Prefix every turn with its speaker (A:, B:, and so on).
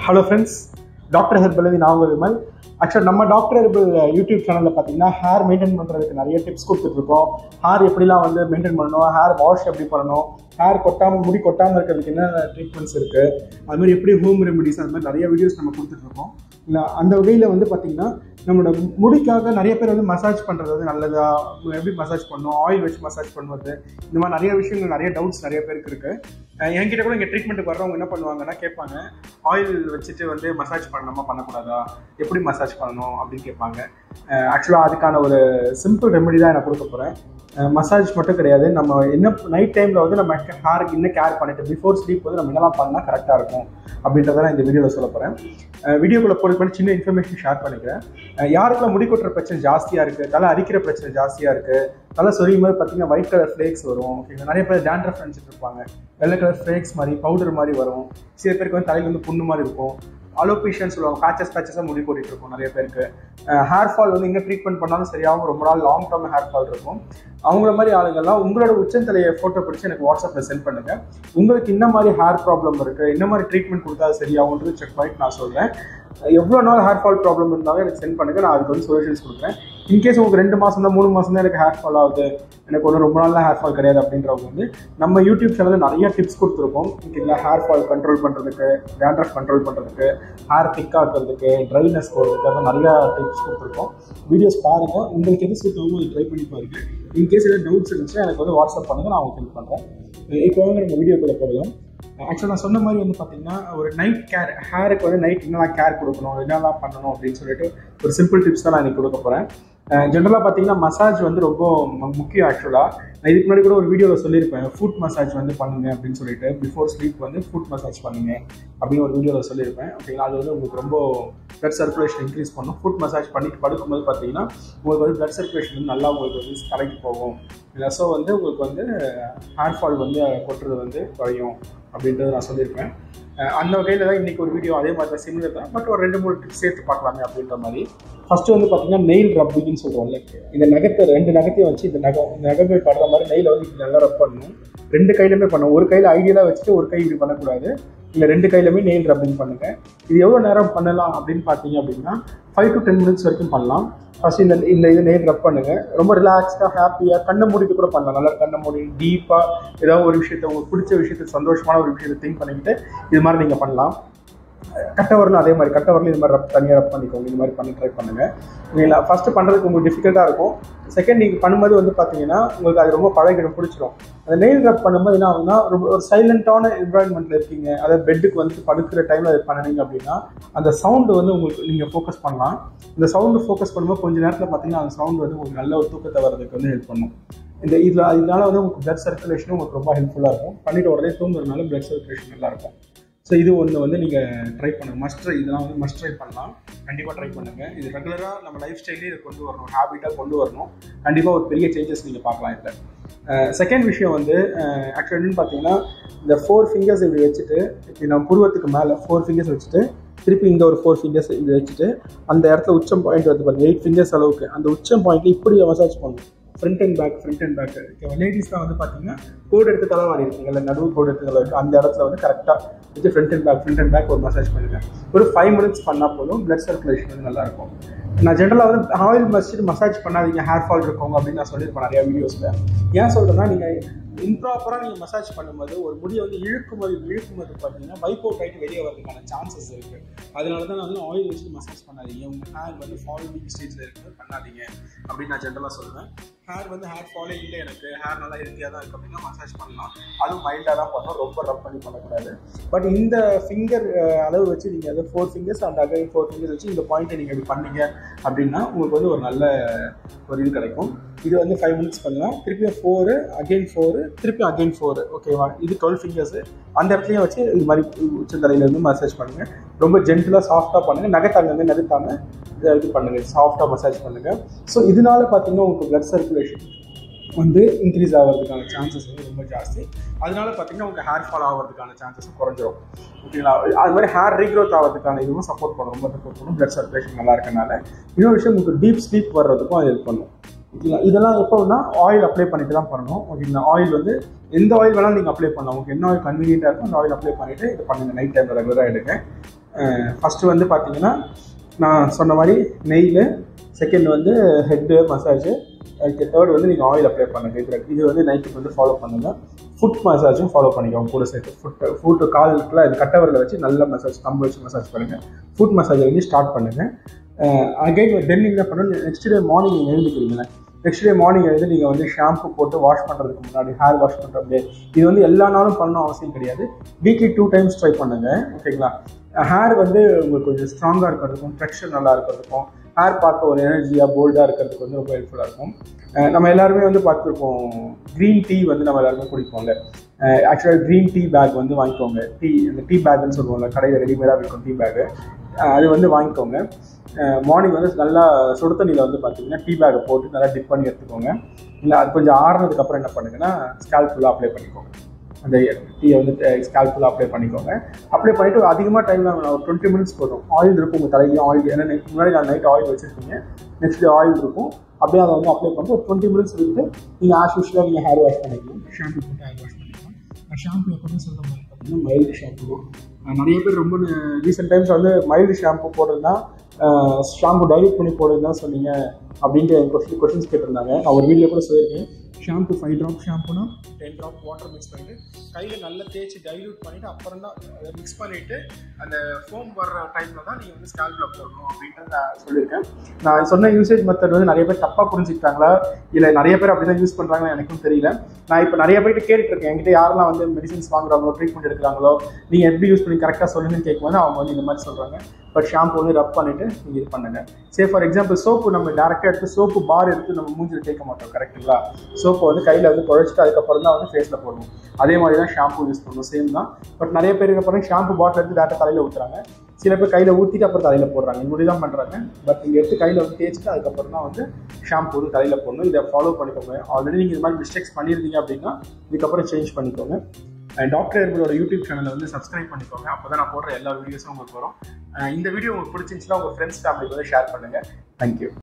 A: hello friends doctor herbal நான் உங்கள் விமல் ஆக்சுவலாக நம்ம டாக்டர் ஹெர்பல் யூடியூப் சேனலில் பார்த்தீங்கன்னா ஹேர் மெயின்டைன் பண்ணுறதுக்கு நிறைய டிப்ஸ் கொடுத்துட்ருக்கோம் ஹேர் எப்படிலாம் வந்து மெயின்டைன் பண்ணணும் ஹேர் வாஷ் எப்படி பண்ணணும் ஹேர் கொட்டாமல் முடி கொட்டாமல் இருக்கிறதுக்கு என்ன ட்ரீட்மெண்ட்ஸ் இருக்குது அது மாதிரி எப்படி ஹோம் ரெமெடிஸ் அது மாதிரி நிறைய வீடியோஸ் நம்ம கொடுத்துட்ருக்கோம் இல்லை அந்த வகையில் வந்து பார்த்திங்கன்னா நம்மளோட முடிக்காக நிறைய பேர் வந்து மசாஜ் பண்ணுறது வந்து நல்லதா எப்படி மசாஜ் பண்ணணும் ஆயில் வச்சு மசாஜ் பண்ணுவது இந்த மாதிரி நிறைய விஷயங்கள் நிறைய டவுட்ஸ் நிறைய பேருக்கு இருக்குது என்கிட்ட கூட இங்கே ட்ரீட்மெண்ட்டுக்கு வர்றவங்க என்ன பண்ணுவாங்கன்னா கேட்பாங்க ஆயில் வச்சுட்டு வந்து மசாஜ் பண்ணணுமா பண்ணக்கூடாதா எப்படி மசாஜ் பண்ணணும் அப்படின்னு கேட்பாங்க ஆக்சுவலாக அதுக்கான ஒரு சிம்பிள் ரெமெடி தான் நான் கொடுக்க போகிறேன் மசாஜ் மட்டும் கிடையாது நம்ம என்ன நைட் டைமில் வந்து நம்ம ஹேருக்கு இன்னும் கேர் பண்ணிட்டு பிஃபோர் ஸ்லீப் வந்து நம்ம என்னெல்லாம் பண்ணால் கரெக்டாக இருக்கும் அப்படின்றத நான் இந்த வீடியோவில் சொல்ல போகிறேன் வீடியோக்குள்ளே போய் பண்ணி சின்ன இன்ஃபர்மேஷன் ஷேர் பண்ணிக்கிறேன் யாருக்கெல்லாம் முடி கொட்டுற பிரச்சனை ஜாஸ்தியாக இருக்குது தலை அரிக்கிற பிரச்சனை ஜாஸ்தியாக இருக்குது தலை சொரியும் போது பார்த்தீங்கன்னா ஒயிட் கலர் ஃப்ளேக்ஸ் வரும் ஓகேங்களா நிறைய பேர் டேண்ட்ரஃப் நினச்சிட்டு இருப்பாங்க வெள்ளை கலர் ஃப்ளேக்ஸ் மாதிரி பவுடர் மாதிரி வரும் சில பேருக்கு வந்து தலையில் வந்து புண்ணு மாதிரி இருக்கும் அலோபேஷியன் சொல்லுவாங்க பேச்சஸ் பேச்சஸாக முடி போட்டுட்டு இருக்கும் நிறைய பேருக்கு ஹேர் ஃபால் வந்து இன்னும் ட்ரீட்மெண்ட் பண்ணாலும் சரியாகும் ரொம்ப நாள் லாங் டேர்ம் ஹேர் ஃபால் இருக்கும் அவங்கள மாதிரி ஆளுங்கள்லாம் உங்களோட உச்சந்தலையை ஃபோட்டோ பிடிச்சி எனக்கு வாட்ஸ்அப்பில் சென்ட் பண்ணுங்கள் உங்களுக்கு இந்த மாதிரி ஹேர் ப்ராப்ளம் இருக்குது இந்த மாதிரி ட்ரீட்மெண்ட் கொடுத்தா சரியாகுன்றது செக் பண்ணிட்டு நான் சொல்கிறேன் எவ்வளோ நாள் ஹேர் ஃபால் ப்ராப்ளம் இருந்தாலும் எனக்கு சென்ட் பண்ணுங்கள் நான் அதுக்கு வந்து சொல்யூஷன்ஸ் கொடுக்குறேன் இன்கேஸ் உங்களுக்கு ரெண்டு மாதம் தான் மூணு மாதம் தான் எனக்கு ஹேர் ஃபால் ஆகுது எனக்கு ஒன்றும் ரொம்ப நாள் ஹேர் ஃபால் கிடையாது அப்படின்றவங்க வந்து நம்ம யூடியூப் சேனலில் நிறைய டிப்ஸ் கொடுத்துருக்கோம் ஓகேங்களா ஹேர் ஃபால் கண்ட்ரோல் பண்ணுறதுக்கு டேண்ட்ரஃப் கண்ட்ரோல் பண்ணுறதுக்கு ஹேர் திக் ஆக்கிறதுக்கு ட்ரைனஸ் போகிறதுக்கு அந்த நிறையா டிப்ஸ் கொடுத்துருக்கோம் வீடியோஸ் பாருங்கள் உங்களுக்கு எது சூட் ஆகும் ட்ரை பண்ணி பாருங்க இன்கேஸ் ஏதாவது டவுட்ஸ் இருந்துச்சுன்னா எனக்கு வந்து வாட்ஸ்அப் பண்ணுங்கள் நான் உங்களுக்கு ஹெல்ப் பண்ணுறேன் இப்போ வந்து நம்ம வீடியோக்குள்ளே போகலாம் ஆக்சுவலாக நான் சொன்ன மாதிரி வந்து பார்த்தீங்கன்னா ஒரு நைட் கேர் ஹேருக்கு வந்து நைட் என்னெல்லாம் கேர் கொடுக்கணும் என்னெல்லாம் பண்ணணும் அப்படின்னு சொல்லிட்டு ஒரு சிம்பிள் டிப்ஸ் தான் நான் இன்னைக்கு கொடுக்க போகிறேன் ஜென்ரலாக பார்த்தீங்கன்னா மசாஜ் வந்து ரொம்ப முக்கியம் ஆக்சுவலாக நான் இதுக்கு முன்னாடி கூட ஒரு வீடியோவில் சொல்லியிருப்பேன் ஃபுட் மசாஜ் வந்து பண்ணுங்க அப்படின்னு சொல்லிட்டு பிஃபோர் ஸ்லீப் வந்து ஃபுட் மசாஜ் பண்ணுங்க அப்படின்னு ஒரு வீடியோவில் சொல்லியிருப்பேன் ஓகேங்களா அது வந்து உங்களுக்கு ரொம்ப பிளட் சர்க்குலேஷன் இன்க்ரீஸ் பண்ணும் ஃபுட் மசாஜ் பண்ணிட்டு படுக்கும்போது பார்த்தீங்கன்னா உங்களுக்கு வந்து பிளட் சர்க்குலேஷன் வந்து நல்லா உங்களுக்கு வந்து கலக்கி போகும் இல்லை ஸோ வந்து உங்களுக்கு வந்து ஹேர் ஃபால் வந்து கொட்டுறது வந்து குறையும் அப்படின்றத நான் சொல்லியிருப்பேன் அந்த வகையில் தான் இன்றைக்கி ஒரு வீடியோ அதே மாதிரி தான் சிமிலர் தான் பட் ஒரு ரெண்டு மூணு டிப்ஸ் சேர்த்து பார்க்கலாமே அப்படின்ற மாதிரி ஃபஸ்ட்டு வந்து பார்த்தீங்கன்னா நெயில் ரப்பிங்னு சொல்கிறோம்ல இந்த நகத்தை ரெண்டு நகத்தையும் வச்சு இந்த நகம் இந்த நகங்கள் படுற மாதிரி நெயில் வந்து இப்படி நல்லா ரப் பண்ணணும் ரெண்டு கையிலுமே பண்ணணும் ஒரு கையில் ஐடியலாக வச்சுட்டு ஒரு கை இப்படி பண்ணக்கூடாது இல்லை ரெண்டு கையிலுமே நெயில் ரப்பிங் பண்ணுங்கள் இது எவ்வளோ நேரம் பண்ணலாம் அப்படின்னு பார்த்தீங்க அப்படின்னா ஃபைவ் டு டென் மினிட்ஸ் வரைக்கும் பண்ணலாம் ஃபஸ்ட் இந்த இந்த இது நெயில் ரப் பண்ணுங்கள் ரொம்ப ரிலாக்ஸ்டாக ஹாப்பியாக கண்ணை மூடிட்டு கூட பண்ணலாம் நல்லா கண்ணை மூடி டீப்பாக ஏதாவது ஒரு விஷயத்தை உங்களுக்கு பிடிச்ச விஷயத்தை சந்தோஷமான ஒரு விஷயத்தை திங்க் பண்ணிக்கிட்டு இது மாதிரி நீங்கள் பண்ணலாம் கட்டவரில் அதே மாதிரி கட்டவரில் இது மாதிரி ரப் தனியாக ரப் பண்ணிக்கோங்க இந்த மாதிரி பண்ணி ட்ரை பண்ணுங்கள் இல்லைங்களா ஃபஸ்ட்டு பண்ணுறதுக்கு உங்களுக்கு டிஃபிகல்ட்டாக இருக்கும் செகண்ட் நீங்கள் பண்ணும்போது வந்து பார்த்தீங்கன்னா உங்களுக்கு அது ரொம்ப பழகிடும் பிடிச்சிடும் அந்த நெயில் ரப் பண்ணும்போது என்ன ஆகுதுன்னா ரொம்ப ஒரு சைலண்ட்டான என்வரான்மெண்ட்டில் இருக்கீங்க அதாவது பெட்டுக்கு வந்து படுக்கிற டைமில் அது பண்ணினீங்க அப்படின்னா அந்த சவுண்டு வந்து உங்களுக்கு நீங்கள் ஃபோக்கஸ் பண்ணலாம் இந்த சவுண்டு ஃபோக்கஸ் பண்ணும்போது கொஞ்சம் நேரத்தில் பார்த்தீங்கன்னா அந்த சவுண்டு வந்து உங்களுக்கு நல்ல ஒரு தூக்கத்தை வர்றதுக்கு வந்து ஹெல்ப் பண்ணும் இந்த இதில் இதனால வந்து உங்களுக்கு பிளட் சர்க்குலேஷனும் உங்களுக்கு ரொம்ப ஹெல்ப்ஃபுல்லாக இருக்கும் பண்ணிட்டு உடனே தூங்குறதுனால பிளட் சர்க்குலேஷன் நல்லா இருக்கும் ஸோ இது ஒன்று வந்து நீங்கள் ட்ரை பண்ணுங்கள் மஸ்ட் ட்ரை இதெல்லாம் வந்து மஸ்ட் ட்ரை பண்ணலாம் கண்டிப்பாக ட்ரை பண்ணுங்கள் இது ரெகுலராக நம்ம லைஃப் ஸ்டைலே இதை கொண்டு வரணும் ஹேபிட்டாக கொண்டு வரணும் கண்டிப்பாக ஒரு பெரிய சேஞ்சஸ் நீங்கள் பார்க்கலாம் இதில் செகண்ட் விஷயம் வந்து ஆக்சுவலி பார்த்தீங்கன்னா இந்த ஃபோர் ஃபிங்கர்ஸ் இப்படி வச்சுட்டு இப்படி நம்ம புருவத்துக்கு மேலே ஃபோர் ஃபிங்கர்ஸ் வச்சுட்டு திருப்பி இங்கே ஒரு ஃபோர் ஃபிங்கர்ஸ் இப்படி வச்சுட்டு அந்த இடத்துல உச்சம் பாயிண்ட் வந்து பாருங்கள் எயிட் ஃபிங்கர்ஸ் அளவுக்கு அந்த உச்சம் பாயிண்ட்ல இப்படி மசாஜ் பண்ணணும் front and back front and back ஓகேவா லேடிஸ்லாம் வந்து பார்த்தீங்கன்னா கோடு எடுத்து தலைவாரி இருக்குங்க இல்லை நடுவு கோடு எடுத்து தலைவாரி அந்த இடத்துல வந்து கரெக்டாக வச்சு front and back front and back ஒரு மசாஜ் பண்ணுங்கள் ஒரு ஃபைவ் மினிட்ஸ் பண்ணால் போதும் பிளட் சர்க்குலேஷன் வந்து நல்லாயிருக்கும் நான் ஜென்ரலாக வந்து ஆயில் மஸ்ட் மசாஜ் பண்ணாதீங்க ஹேர் ஃபால் இருக்கவங்க அப்படின்னு நான் சொல்லியிருப்பேன் நிறையா வீடியோஸில் ஏன் சொல்கிறேன்னா நீங்கள் இம்ப்ராப்பராக நீங்கள் மசாஜ் பண்ணும்போது ஒரு முடியை வந்து இழுக்கும்போது இழுக்கும்போது பார்த்தீங்கன்னா வைப் அவுட் ஆகிட்டு வெளியே வரதுக்கான சான்சஸ் இருக்குது அதனால தான் நான் வந்து ஆயில் வச்சு மசாஜ் பண்ணாதீங்க உங்கள் ஹேர் வந்து ஃபாலோவிங் ஸ்டேஜில் இருக்கும்போது பண்ணாதீங்க அப்படின்னு நான் ஜென்ரலாக சொல்லுவேன் ஹேர் வந்து ஹேர் ஃபாலோ இல்லை எனக்கு ஹேர் நல்லா ஹெல்த்தியாக தான் இருக்குது அப்படின்னா மசாஜ் பண்ணலாம் அதுவும் மைல்டாக தான் பண்ணணும் ரொம்ப ரப் பண்ணி பண்ணக்கூடாது பட் இந்த ஃபிங்கர் அளவு வச்சு நீங்கள் வந்து ஃபோர் ஃபிங்கர்ஸ் அந்த அகைன் ஃபோர் ஃபிங்கர்ஸ் வச்சு இந்த பாயிண்ட்டை நீங்கள் இப்படி பண்ணீங்க அப்படின்னா உங்களுக்கு வந்து ஒரு நல்ல ஒரு இது கிடைக்கும் இது வந்து ஃபைவ் மினிட்ஸ் பண்ணலாம் திருப்பி ஃபோரு அகெயின் ஃபோரு திருப்பி அகெயின் ஃபோரு ஓகேவா இது டுவெல் ஃபிங்கர்ஸு அந்த இடத்துலையும் வச்சு இது மாதிரி உச்சந்தலையிலேருந்து மசாஜ் பண்ணுங்கள் ரொம்ப ஜென்டலாக சாஃப்டாக பண்ணுங்கள் நகத்தாங்க நகத்தாமல் இது பண்ணுங்கள் சாஃப்டாக மசாஜ் பண்ணுங்கள் ஸோ இதனால பார்த்தீங்கன்னா உங்களுக்கு பிளட் சர்க்குலேஷன் வந்து இன்க்ரீஸ் ஆகிறதுக்கான சான்சஸ் வந்து ரொம்ப ஜாஸ்தி அதனால பார்த்தீங்கன்னா உங்கள் ஹேர் ஃபால் ஆகிறதுக்கான சான்சஸ் குறைஞ்சிரும் ஓகேங்களா அது மாதிரி ஹேர் ரீக்ரோத் ஆகிறதுக்கான இதுவும் சப்போர்ட் பண்ணும் ரொம்ப சப்போர்ட் பண்ணும் பிளட் சர்க்குலேஷன் நல்லா இருக்கனால இன்னொரு விஷயம் உங்களுக்கு டீப் ஸ்லீப் வர்றதுக்கும் அது ஹெல்ப் பண்ணும் ஓகேங்களா இதெல்லாம் எப்போனா ஆயில் அப்ளை பண்ணிட்டு தான் பண்ணணும் ஓகேங்களா ஆயில் வந்து எந்த ஆயில் வேணாலும் நீங்கள் அப்ளை பண்ணலாம் உங்களுக்கு என்ன ஆயில் கன்வீனியன்ட்டாக இருக்கும் அந்த ஆயில் அப்ளை பண்ணிவிட்டு இது பண்ணுங்கள் நைட் டைமில் ரெகுலராக எடுங்க ஃபஸ்ட்டு வந்து பார்த்தீங்கன்னா நான் சொன்ன மாதிரி நெயில் செகண்ட் வந்து ஹெட்டு மசாஜ் தேர்ட் வந்து நீங்கள் ஆயில் அப்ளை பண்ணுங்க இது இது வந்து நைட்டுக்கு வந்து ஃபாலோ பண்ணுங்கள் ஃபுட் மசாஜும் ஃபாலோ பண்ணிக்கோங்க கூட சேர்த்து ஃபுட் ஃபுட்டு காலுக்குலாம் இது கட்டவரில் வச்சு நல்ல மசாஜ் கம்பு வச்சு மசாஜ் பண்ணுங்கள் ஃபுட் மசாஜை வந்து ஸ்டார்ட் பண்ணுங்கள் அகைன் தென் என்ன பண்ணணும் நெக்ஸ்ட் டே மார்னிங் நீங்கள் எழுந்துக்கிறீங்களேன் நெக்ஸ்ட் டே மார்னிங் எழுந்து நீங்கள் வந்து ஷாம்பு போட்டு வாஷ் பண்ணுறதுக்கு முன்னாடி ஹேர் வாஷ் பண்ணுறது இது வந்து எல்லா நாளும் பண்ணணும் அவசியம் கிடையாது வீக்லி டூ டைம்ஸ் ட்ரை பண்ணுங்கள் ஓகேங்களா ஹேர் வந்து உங்களுக்கு கொஞ்சம் ஸ்ட்ராங்காக இருக்கிறதுக்கும் டெக்ஸ்டர் நல்லா இருக்கிறதுக்கும் ஹேர் பார்க்க ஒரு எனர்ஜியாக போல்டாக இருக்கிறதுக்கு வந்து ரொம்ப ஹெல்ப்ஃபுல்லாக இருக்கும் நம்ம எல்லாருமே வந்து பார்த்துருப்போம் க்ரீன் டீ வந்து நம்ம எல்லாருமே குடிப்போங்க ஆக்சுவலாக க்ரீன் டீ பேக் வந்து வாங்கிக்கோங்க டீ அந்த டீ பேக்னு சொல்லுவோம்ல கடையில் ரெடிமேடாக இருக்கும் டீ பேக்கு அது வந்து வாங்கிக்கோங்க மார்னிங் வந்து நல்லா சுடு தண்ணியில் வந்து பார்த்தீங்கன்னா டீ பேக்கை போட்டு நல்லா டிப் பண்ணி எடுத்துக்கோங்க இல்லை அது கொஞ்சம் ஆறுனதுக்கப்புறம் என்ன பண்ணுங்கன்னா ஸ்கால் ஃபுல்லாக அப்ளை பண்ணிக்கோங்க அந்த டீயை வந்து ஸ்கால் ஃபுல்லாக அப்ளை பண்ணிக்கோங்க அப்ளை பண்ணிவிட்டு அதிகமாக டைம் ஒரு டுவெண்ட்டி மினிட்ஸ் போதும் ஆயில் இருக்கும் உங்கள் தலையிலையும் ஆயில் ஏன்னா முன்னாடி நான் நைட் ஆயில் வச்சுருக்கீங்க நெக்ஸ்ட் டே ஆயில் இருக்கும் அப்படியே அதை வந்து அப்ளை பண்ணிட்டு ஒரு டுவெண்ட்டி மினிட்ஸ் விட்டு நீங்கள் ஆஸ் யூஸ்வலாக நீங்கள் ஹேர் வாஷ் பண்ணிக்கலாம் ஷாம்பு போட்டு ஹேர் வாஷ் பண்ணிக்கலாம் ஷாம்பு எப்போதுமே சொல்ல மாதிரி பார்த்தீங்கன்னா மைல்டு ஷாம்பு நிறைய பேர் ரொம்ப ரீசெண்ட் டைம்ஸ் வந்து மைல்டு ஷாம்பு போடுறதுனா ஷாம்பு டைல்யூட் பண்ணி போடுறது தான் சொன்னீங்க அப்படின்ட்டு கொஸ்டின் கொஸ்டின்ஸ் கேட்டிருந்தாங்க நான் ஒரு வீடியோ கூட சொல்லியிருக்கேன் ஷாம்பு ஃபைவ் ட்ராப் ஷாம்புனா டென் ட்ராப் வாட்டர் மிக்ஸ் பண்ணிட்டு கையில் நல்லா தேய்ச்சி டைல்யூட் பண்ணிவிட்டு அப்புறம் தான் மிக்ஸ் பண்ணிவிட்டு அந்த ஃபோம் வர்ற டைமில் தான் நீங்கள் வந்து ஸ்கால்பில் போடணும் அப்படின்ட்டு நான் சொல்லியிருக்கேன் நான் சொன்ன யூசேஜ் மெத்தட் வந்து நிறைய பேர் தப்பாக புரிஞ்சுக்கிட்டாங்களா இல்லை நிறைய பேர் அப்படி தான் யூஸ் பண்ணுறாங்கன்னு எனக்கும் தெரியல நான் இப்போ நிறைய பேர்கிட்ட கேட்டுருக்கேன் என்கிட்ட யாரெல்லாம் வந்து மெடிசன்ஸ் வாங்குறாங்களோ ட்ரீட்மெண்ட் எடுக்கிறாங்களோ நீங்கள் எப்படி யூஸ் பண்ணி கரெக்டாக சொல்லுங்கன்னு கேட்கும்போது அவங்க வந்து இந்த மாதிரி சொல்கிறாங்க பட் ஷாம்பு வந்து ரப் பண்ணிவிட்டு நீங்கள் இது பண்ணுங்க சே ஃபார் எக்ஸாம்பிள் சோப்பு நம்ம டேரெக்டாக எடுத்து சோப்பு பார் எடுத்து நம்ம மூஞ்சில் தேய்க்க மாட்டோம் கரெக்டுங்களா சோப்பை வந்து கையில் வந்து குழைச்சிட்டு அதுக்கப்புறம் தான் வந்து ஃபேஸில் போடணும் அதே மாதிரி தான் ஷாம்பு யூஸ் பண்ணணும் சேம் தான் பட் நிறைய பேருக்கு அப்புறம் ஷாம்பு பாட்டில் எடுத்து டேரெக்டாக தலையில் ஊற்றுறாங்க சில பேர் கையில் ஊற்றிட்டு அப்புறம் தலையில் போடுறாங்க இப்படி தான் பண்ணுறாங்க பட் நீங்கள் எடுத்து கையில் வந்து தேய்ச்சிட்டு அதுக்கப்புறம் தான் வந்து ஷாம்பு வந்து தலையில் போடணும் இதை ஃபாலோ பண்ணிக்கோங்க ஆல்ரெடி நீங்கள் இது மாதிரி மிஸ்டேக்ஸ் பண்ணியிருந்தீங்க அப்படின்னா இதுக்கப்புறம் சேஞ்ச் பண்ணிக்கோங்க டாக்டர் எர்களோட யூடியூப் சேனலை வந்து சப்ஸ்கிரைப் பண்ணிக்கோங்க அப்போ தான் நான் போடுற எல்லா வீடியோஸும் உங்களுக்கு வரும் இந்த வீடியோ உங்களுக்கு பிடிச்சிருந்துச்சுன்னா உங்கள் ஃப்ரெண்ட்ஸ் ஃபேமிலிக்கு வந்து ஷேர் பண்ணுங்கள் தேங்க்யூ